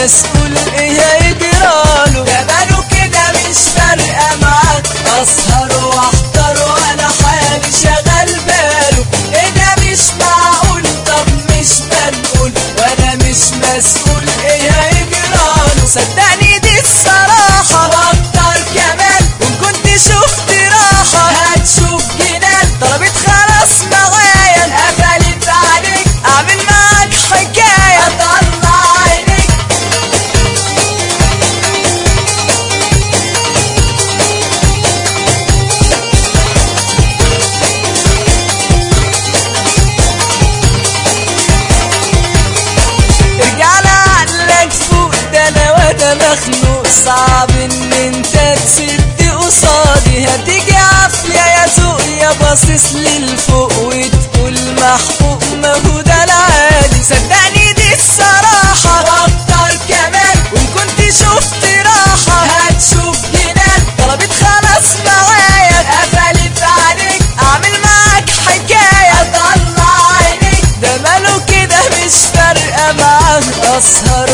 مسؤول ايه هيجراله ده ماله كده مش فارقة معاه اسهر واحضر وانا حالي شغال باله ايه ده مش معقول طب مش منقول وانا مش مسؤول ايه هيجراله صدقني دي الصراحة واكتر كمان وان كنت شفت راحة هتشوف جنان طلبت خلاص معايا قفلت عليك اعمل معاك حكاية اطلع عينيك ارجع لعقلك فوق ده انا وانا مخنوق صعب ان انت تسد قصادي هتيجي عافية يا سوق يا باصص للفوق وتقول محقوق ما هو ده العادي صدقني دي الصراحة واكتر كمان وان كنت شفت راحة هتشوف جنان طلبت خلاص معايا قفلت عليك اعمل معاك حكاية اطلع عينيك ده ماله كده مش فارقة معاه اسهر